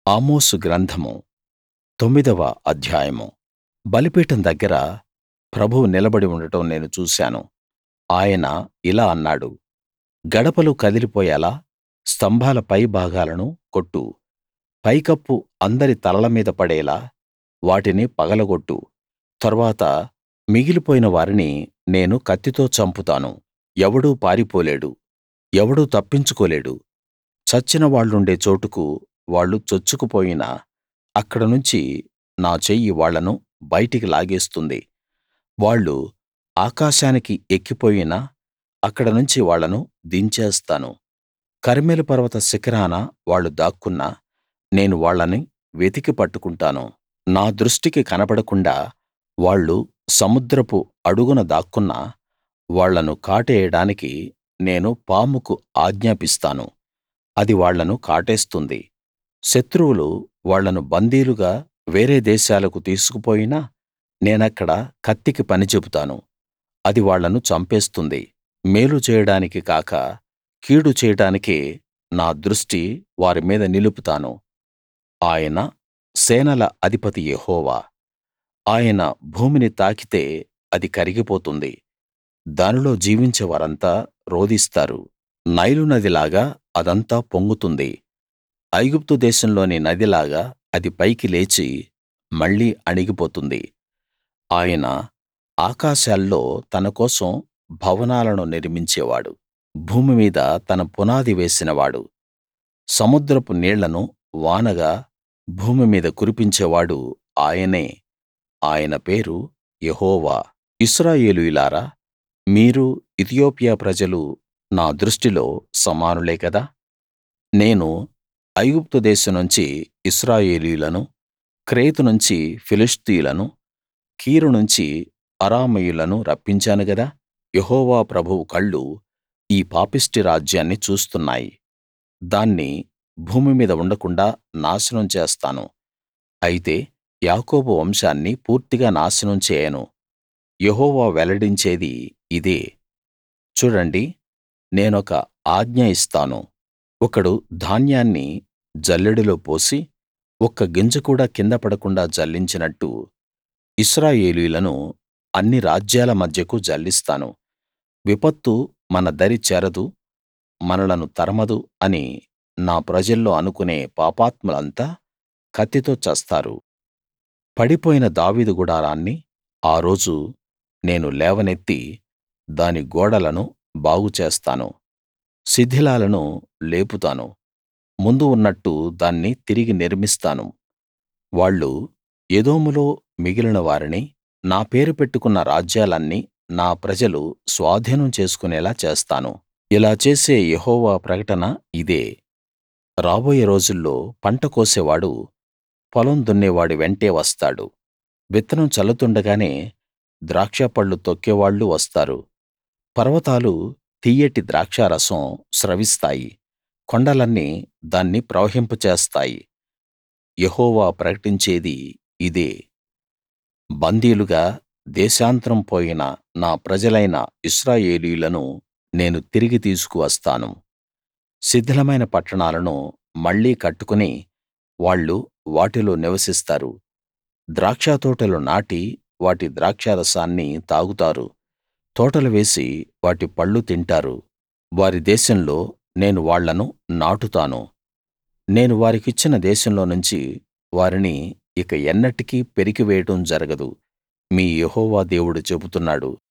ఆమోసు గ్రంథము తొమ్మిదవ అధ్యాయము బలిపీఠం దగ్గర ప్రభువు నిలబడి ఉండడం నేను చూశాను ఆయన ఇలా అన్నాడు గడపలు కదిలిపోయేలా స్తంభాల పై భాగాలను కొట్టు పైకప్పు అందరి తలల మీద పడేలా వాటిని పగలగొట్టు తరువాత మిగిలిపోయిన వారిని నేను కత్తితో చంపుతాను ఎవడూ పారిపోలేడు ఎవడూ తప్పించుకోలేడు చచ్చిన వాళ్ళుండే చోటుకు వాళ్ళు చొచ్చుకుపోయినా అక్కడనుంచి నా చెయ్యి వాళ్ళను బయటికి లాగేస్తుంది వాళ్ళు ఆకాశానికి ఎక్కిపోయినా అక్కడ నుంచి వాళ్ళను దించేస్తాను కర్మెలు పర్వత శిఖరాన వాళ్ళు దాక్కున్నా నేను వాళ్ళని వెతికి పట్టుకుంటాను నా దృష్టికి కనబడకుండా వాళ్ళు సముద్రపు అడుగున దాక్కున్నా వాళ్ళను కాటేయడానికి నేను పాముకు ఆజ్ఞాపిస్తాను అది వాళ్ళను కాటేస్తుంది శత్రువులు వాళ్ళను బందీలుగా వేరే దేశాలకు తీసుకుపోయినా నేనక్కడ కత్తికి పని చెబుతాను అది వాళ్ళను చంపేస్తుంది మేలు చేయడానికి కాక కీడు చేయడానికే నా దృష్టి వారి మీద నిలుపుతాను ఆయన సేనల అధిపతి యెహోవా ఆయన భూమిని తాకితే అది కరిగిపోతుంది దానిలో జీవించే వారంతా రోదిస్తారు నైలు నదిలాగా అదంతా పొంగుతుంది ఐగుప్తు దేశంలోని నదిలాగా అది పైకి లేచి మళ్ళీ అణిగిపోతుంది ఆయన ఆకాశాల్లో తన కోసం భవనాలను నిర్మించేవాడు భూమి మీద తన పునాది వేసినవాడు సముద్రపు నీళ్లను వానగా భూమి మీద కురిపించేవాడు ఆయనే ఆయన పేరు యెహోవా ఇశ్రాయేలీయులారా మీరు ఇతియోపియా ప్రజలు నా దృష్టిలో సమానులే కదా నేను ఐగుప్తు దేశం నుంచి ఇశ్రాయేలీయులను క్రేతు నుంచి ఫిలిష్తీయులను కీరు నుంచి అరామీయులను రప్పించాను గదా యెహోవా ప్రభువు కళ్ళు ఈ పాపిష్టి రాజ్యాన్ని చూస్తున్నాయి దాన్ని భూమి మీద ఉండకుండాా నాశనం చేస్తాను అయితే యాకోబు వంశాన్ని పూర్తిగా నాశనం చేయను యెహోవా వెల్లడించేది ఇదే చూడండి నేనొక ఆజ్ఞ ఇస్తాను ఒకడు ధాన్యాన్ని జల్లెడలో పోసి ఒక్క గింజ కూడా కింద పడకుండా జల్లించినట్టు ఇశ్రాయేలీయులను అన్ని రాజ్యాల మధ్యకు జల్లిస్తాను విపత్తు మన దరి చేరదు మనలను తరమదు అని నా ప్రజల్లో అనుకునే పాపాత్ములంతా కత్తితో చస్తారు పడిపోయిన దావీదు గుడారాన్ని ఆ రోజు నేను లేవనెత్తి దాని గోడలను బాగు చేస్తాను శిథిలాలను లేపుతాను ముందు ఉన్నట్టు దాన్ని తిరిగి నిర్మిస్తాను వాళ్ళు ఎదోములో మిగిలిన వారిని నా పేరు పెట్టుకున్న రాజ్యాలన్నీ నా ప్రజలు స్వాధీనం చేసుకునేలా చేస్తాను ఇలా చేసే యెహోవా ప్రకటన ఇదే రాబోయే రోజుల్లో పంట కోసేవాడు పొలం దున్నేవాడి వెంటే వస్తాడు విత్తనం చల్లుతుండగానే ద్రాక్షపళ్ళు తొక్కేవాళ్ళు వస్తారు పర్వతాలు తియ్యటి ద్రాక్షారసం స్రవిస్తాయి కొండలన్నీ దాన్ని ప్రవహింపచేస్తాయి యెహోవా ప్రకటించేది ఇదే బందీలుగా దేశాంతరం పోయిన నా ప్రజలైన ఇశ్రాయేలీయులను నేను తిరిగి తీసుకు వస్తాను శిథిలమైన పట్టణాలను మళ్ళీ కట్టుకుని వాళ్ళు వాటిలో నివసిస్తారు ద్రాక్షతోటలు నాటి వాటి ద్రాక్షారసాన్ని తాగుతారు తోటలు వేసి వాటి పళ్ళు తింటారు వారి దేశంలో నేను వాళ్ళను నాటుతాను నేను వారికిచ్చిన దేశంలో నుంచి వారిని ఇక ఎన్నటికీ పెరికివేయడం జరగదు మీ యెహోవా దేవుడు చెబుతున్నాడు